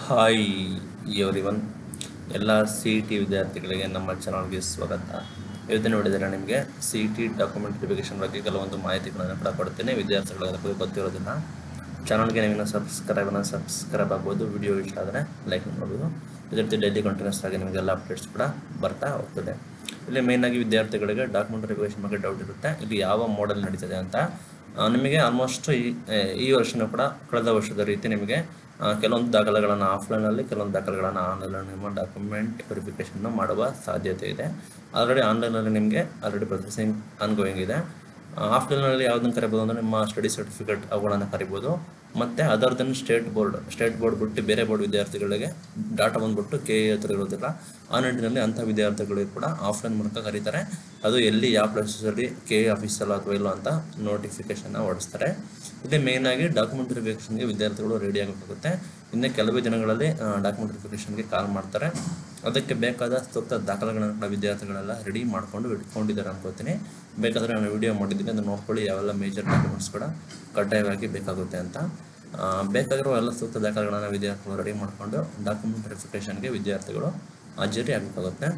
hi everyone ಎಲ್ಲ C E T ವಿದ್ಯಾರ್ಥಿಗಳಿಗೆ ನಮ್ಮ ಚಾನಲ್ಗೆ ಸ್ವಾಗತ ಇವತ್ತಿನ ನೋಡಿದರೆ ನಿಮಗೆ C E T document verification ಬಗ್ಗೆ ಕೆಲವೊಂದು ಮಾಹಿತಿಗಳನ್ನು ಕೂಡ ಕೊಡ್ತೇನೆ ವಿದ್ಯಾರ್ಥಿಗಳ ಬಗ್ಗೆ ಗೊತ್ತಿರೋದಿಲ್ಲ ಚಾನಲ್ಗೆ ನೀವಿನ ಸಬ್ಸ್ಕ್ರೈಬನ್ನು ಸಬ್ಸ್ಕ್ರೈಬ್ ಆಗ್ಬೋದು ವಿಡಿಯೋ ಇಷ್ಟ ಆದರೆ ಲೈಕ್ ಮಾಡ್ಬೋದು ಇದೇ ರೀತಿ ಡೈಲಿ ಕಂಟಿನ್ಯೂಸ್ ಆಗಿ ನಿಮಗೆಲ್ಲ ಅಪ್ಡೇಟ್ಸ್ ಕೂಡ ಬರ್ತಾ ಹೋಗ್ತದೆ ಇಲ್ಲಿ ಮೇಯ್ನ್ ಆಗಿ ವಿದ್ಯಾರ್ಥಿಗಳಿಗೆ ಡಾಕ್ಯುಮೆಂಟ್ ವೆರಿಫಿಕೇಷನ್ ಬಗ್ಗೆ ಡೌಟ್ ಇರುತ್ತೆ ಇಲ್ಲಿ ಯಾವ ಮಾಡೆಲ್ ನಡೀತದೆ ಅಂತ ಆ, ನಿಮಗೆ ಆಲ್ಮೋಸ್ಟ್ ಈ ಈ ವರ್ಷನೂ ಕೂಡ ಕಳೆದ ವರ್ಷದ ರೀತಿ ನಿಮಗೆ ಆ, ಕೆಲವೊಂದು ದಾಖಲೆಗಳನ್ನು ಆಫ್ಲೈನಲ್ಲಿ ಕೆಲವೊಂದು ದಾಖಲೆಗಳನ್ನು ಆನ್ಲೈನಲ್ಲಿ ನಿಮ್ಮ ಡಾಕ್ಯುಮೆಂಟ್ ವೆರಿಫಿಕೇಷನ್ ಮಾಡುವ ಸಾಧ್ಯತೆ ಇದೆ ಆಲ್ರೆಡಿ ಆನ್ಲೈನಲ್ಲಿ ನಿಮಗೆ ಆಲ್ರೆಡಿ ಪ್ರೊಸೆಸಿಂಗ್ ಆನ್ಗೋಯಿಂಗ್ ಇದೆ ಆಫ್ಲೈನಲ್ಲಿ ಯಾವುದನ್ನು ಕರಿಬೋದು ಅಂದರೆ ನಿಮ್ಮ ಸ್ಟಡಿ ಸರ್ಟಿಫಿಕೇಟ್ ಅವುಗಳನ್ನು ಕರಿಬೋದು ಮತ್ತು other then state board state board ಬಿಟ್ಟು ಬೇರೆ ಬೋರ್ಡ್ ವಿದ್ಯಾರ್ಥಿಗಳಿಗೆ ಡಾಟಾ ಬಂದ್ಬಿಟ್ಟು ಕೆ ಎ ಹತ್ರ ಇರೋದಿಲ್ಲ ಆ ನಿಟ್ಟಿನಲ್ಲಿ ಅಂಥ ವಿದ್ಯಾರ್ಥಿಗಳಿಗೆ ಕೂಡ ಆಫ್ಲೈನ್ ಮೂಲಕ ಕರೀತಾರೆ ಅದು ಎಲ್ಲಿ ಯಾವ ಪ್ಲೇಸಲ್ಲಿ ಕೆ ಎ ಆಫೀಸಲ್ಲ ಅಥವಾ ಇಲ್ಲೋ ಅಂತ ನೋಟಿಫಿಕೇಶನ್ನ ಹೊಡಿಸ್ತಾರೆ ಇದೇ ಮೇಯ್ನ್ ಆಗಿ ಡಾಕ್ಯುಮೆಂಟ್ ವೆರಿಫಿಕೇಷನ್ಗೆ ವಿದ್ಯಾರ್ಥಿಗಳು ರೆಡಿ ಆಗಬೇಕಾಗುತ್ತೆ ಇನ್ನು ಕೆಲವೇ ದಿನಗಳಲ್ಲಿ ಡಾಕ್ಯುಮೆಂಟ್ ವೆರಿಫಿಕೇಷನ್ಗೆ ಕಾಲ್ ಮಾಡ್ತಾರೆ ಅದಕ್ಕೆ ಬೇಕಾದ ಸೂಕ್ತ ದಾಖಲೆಗಳನ್ನು ಕೂಡ ವಿದ್ಯಾರ್ಥಿಗಳೆಲ್ಲ ರೆಡಿ ಮಾಡ್ಕೊಂಡು ಇಟ್ಕೊಂಡಿದ್ದಾರೆ ಅನ್ಕೋತೀನಿ ಬೇಕಾದರೆ ನಾನು ವಿಡಿಯೋ ಮಾಡಿದ್ದೀನಿ ಅದನ್ನು ನೋಡ್ಕೊಳ್ಳಿ ಯಾವೆಲ್ಲ ಮೇಜರ್ ಡಾಕ್ಯುಮೆಂಟ್ಸ್ ಕೂಡ ಕಡ್ಡಾಯವಾಗಿ ಬೇಕಾಗುತ್ತೆ ಅಂತ ಆ, ಬೇಕಾಗಿರೋ ಎಲ್ಲ ಸೂಕ್ತ ದಾಖಲೆಗಳನ್ನು ವಿದ್ಯಾರ್ಥಿಗಳು ರೆಡಿ ಮಾಡಿಕೊಂಡು ಡಾಕ್ಯುಮೆಂಟ್ ವೆರಿಫಿಕೇಷನ್ಗೆ ವಿದ್ಯಾರ್ಥಿಗಳು ಹಾಜರಿ ಆಗಬೇಕಾಗುತ್ತೆ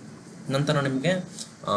ನಂತರ ನಿಮಗೆ ಆ,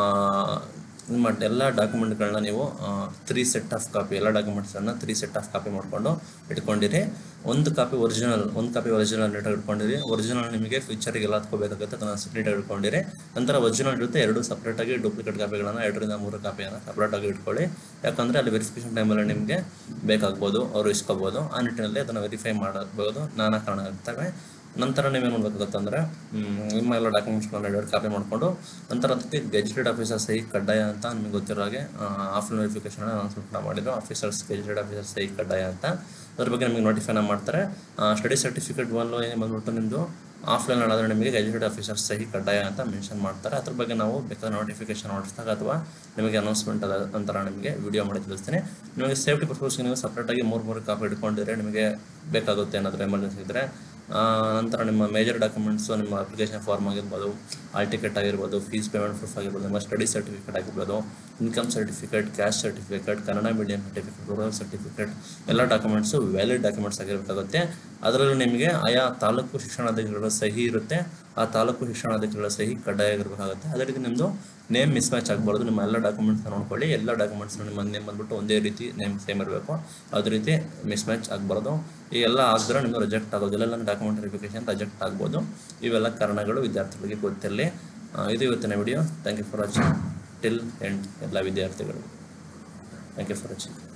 ನಿಮ್ಮ ಎಲ್ಲ ಡಾಕ್ಯುಮೆಂಟ್ಗಳನ್ನ ನೀವು ತ್ರೀ ಸೆಟ್ ಆಫ್ ಕಾಪಿ ಎಲ್ಲ ಡಾಕ್ಯುಮೆಂಟ್ಸನ್ನು ತ್ರೀ ಸೆಟ್ ಆಫ್ ಕಾಪಿ ಮಾಡ್ಕೊಂಡು ಇಟ್ಕೊಂಡಿರಿ ಒಂದು ಕಾಪಿ ಒರಿಜಿನಲ್ ಒಂದು ಕಾಪಿ ಒರಿಜಿನಲ್ ನೀಟಾಗಿ ಇಟ್ಕೊಂಡಿರಿ ಒರಿಜಿನಲ್ ನಿಮಗೆ ಫ್ಯೂಚರಿಗೆ ಎಲ್ಲ ಹತ್ಕೋಬೇಕಾಗುತ್ತೆ ಅದನ್ನು ನೀಟಾಗಿ ಇಟ್ಕೊಂಡಿರಿ ನಂತರ ಒರಿಜಿನಲ್ ಇರುತ್ತೆ ಎರಡು ಸಪ್ರೇಟಾಗಿ ಡೂಪ್ಲಿಕೇಟ್ ಕಾಪಿಗಳನ್ನು ಎರಡರಿಂದ ಮೂರು ಕಾಪಿಯನ್ನು ಸಪ್ರೇಟಾಗಿ ಇಟ್ಕೊಳ್ಳಿ ಯಾಕಂದರೆ ಅಲ್ಲಿ ವೆರಿಫಿಕೇಷನ್ ಟೈಮಲ್ಲಿ ನಿಮಗೆ ಬೇಕಾಗ್ಬೋದು ಅವರು ಇಸ್ಕೋಬೋದು ಆ ನಿಟ್ಟಿನಲ್ಲಿ ಅದನ್ನು ವೆರಿಫೈ ಮಾಡಬಹುದು ನಾನಾ ಕಾರಣ ಇರ್ತವೆ ನಂತರ ನೀವೇನು ಮಾಡಬೇಕಾಗುತ್ತೆ ಅಂದರೆ ನಿಮ್ಮ ಎಲ್ಲ ಡಾಕ್ಯುಮೆಂಟ್ಸ್ಗಳನ್ನ ಎರಡು ಕಾಪಿ ಮಾಡಿಕೊಂಡು ನಂತರ ಅದಕ್ಕೆ ಗೆಜೆಟೆಡ್ ಆಫೀಸರ್ ಸಹಿ ಕಡ್ಡಾಯ ಅಂತ ನಿಮಗೆ ಗೊತ್ತಿರೋ ಹಾಗೆ ಆಫ್ಲೈನ್ ವೆರಿಫಿಕೇಷನ್ ಅನೌನ್ಸ್ಮೆಂಟ್ ಕೂಡ ಮಾಡಿದ್ರು ಆಫೀಸರ್ಸ್ ಗೆಜೆಟೆಡ್ ಆಫೀಸರ್ ಸಹಿ ಕಡ್ಡಾಯ ಅಂತ ಅದ್ರ ಬಗ್ಗೆ ನಿಮಗೆ ನೋಟಿಫೈನ ಮಾಡ್ತಾರೆ ಸ್ಟಡಿ ಸರ್ಟಿಫಿಕೇಟ್ ಒಂದು ಏನು ಬಂದ್ಬಿಟ್ಟು ನಿಮ್ಮದು ಆಫ್ಲೈನ್ ಆದರೆ ನಿಮಗೆ ಗೆಜೆಟೆಡ್ ಆಫೀಸರ್ ಸಹಿ ಕಡ್ಡಾಯ ಅಂತ ಮೆನ್ಷನ್ ಮಾಡ್ತಾರೆ ಅದ್ರ ಬಗ್ಗೆ ನಾವು ಬೇಕಾದ್ರೆ ನೋಟಿಫಿಕೇಶನ್ ಹೊಡಿಸಿದಾಗ ಅಥವಾ ನಿಮಗೆ ಅನೌನ್ಸ್ಮೆಂಟ್ ಅದ ನಂತರ ನಿಮಗೆ ವಿಡಿಯೋ ಮಾಡಿ ತಿಳಿಸ್ತೀನಿ ನಿಮಗೆ ಸೇಫ್ಟಿ ಪರ್ಪಸ್ಗೆ ನೀವು ಸಪ್ರೇಟಾಗಿ ಮೂರು ಮೂರು ಕಾಪಿ ಇಟ್ಕೊಂಡಿದ್ರೆ ನಿಮಗೆ ಬೇಕಾಗುತ್ತೆ ಏನಾದರೂ ಎಮರ್ಜೆನ್ಸಿ ಇದ್ದರೆ ಆ, ನಂತರ ನಿಮ್ಮ ಮೇಜರ್ ಡಾಕ್ಯುಮೆಂಟ್ಸು ನಿಮ್ಮ ಅಪ್ಲಿಕೇಶನ್ ಫಾರ್ಮ್ ಆಗಿರ್ಬೋದು ಆಲ್ ಟಿಕೆಟ್ ಆಗಿರ್ಬೋದು ಫೀಸ್ ಪೇಮೆಂಟ್ ಪ್ರೂಫ್ ಆಗಿರ್ಬೋದು ನಿಮ್ಮ ಸ್ಟಡಿ ಸರ್ಟಿಫಿಕೇಟ್ ಆಗಿರ್ಬೋದು income certificate caste certificate Kannada medium certificate rural certificate ಎಲ್ಲ ಡಾಕ್ಯುಮೆಂಟ್ಸು ವ್ಯಾಲಿಡ್ ಡಾಕ್ಯುಮೆಂಟ್ಸ್ ಆಗಿರಬೇಕಾಗುತ್ತೆ ಅದರಲ್ಲೂ ನಿಮಗೆ ಆಯಾ ತಾಲೂಕು ಶಿಕ್ಷಣಾಧಿಕಾರಿಗಳ ಸಹಿ ಇರುತ್ತೆ ಆ ತಾಲೂಕು ಶಿಕ್ಷಣಾಧಿಕಾರಿಗಳ ಸಹಿ ಕಡ್ಡಾಯ ಆಗಿರಬೇಕಾಗುತ್ತೆ ಅದೇ ರೀತಿ ನಿಮ್ಮದು ನೇಮ್ ಮಿಸ್ ಮ್ಯಾಚ್ ಆಗಬಾರ್ದು ನಿಮ್ಮ ಎಲ್ಲ ಡಾಕ್ಯುಮೆಂಟ್ಸ್ನ ನೋಡ್ಕೊಳ್ಳಿ ಎಲ್ಲ ಡಾಕ್ಯುಮೆಂಟ್ಸ್ ನಿಮ್ಮ ನೇಮ್ ಬಂದ್ಬಿಟ್ಟು ಒಂದೇ ರೀತಿ ನೇಮ್ ಸೇಮ್ ಇರಬೇಕು ಅದೇ ರೀತಿ ಮಿಸ್ ಮ್ಯಾಚ್ ಆಗಬಾರ್ದು ಈ ಎಲ್ಲ ಆಗಿದ್ರೆ ನಿಮಗೆ ರಿಜೆಕ್ಟ್ ಆಗೋದಿಲ್ಲ ಇಲ್ಲ ಡಾಕ್ಯುಮೆಂಟ್ ವೆರಿಫಿಕೇಶನ್ ರಿಜೆಕ್ಟ್ ಆಗ್ಬೋದು ಇವೆಲ್ಲ ಕಾರಣಗಳು ವಿದ್ಯಾರ್ಥಿಗಳಿಗೆ ಗೊತ್ತಿರಲಿ ಆ, ಇದು ಇವತ್ತಿನ video thank you for watching till end ಎಲ್ಲ ವಿದ್ಯಾರ್ಥಿಗಳು ಥ್ಯಾಂಕ್ ಯು ಫಾರ್ ವಾಚಿಂಗ್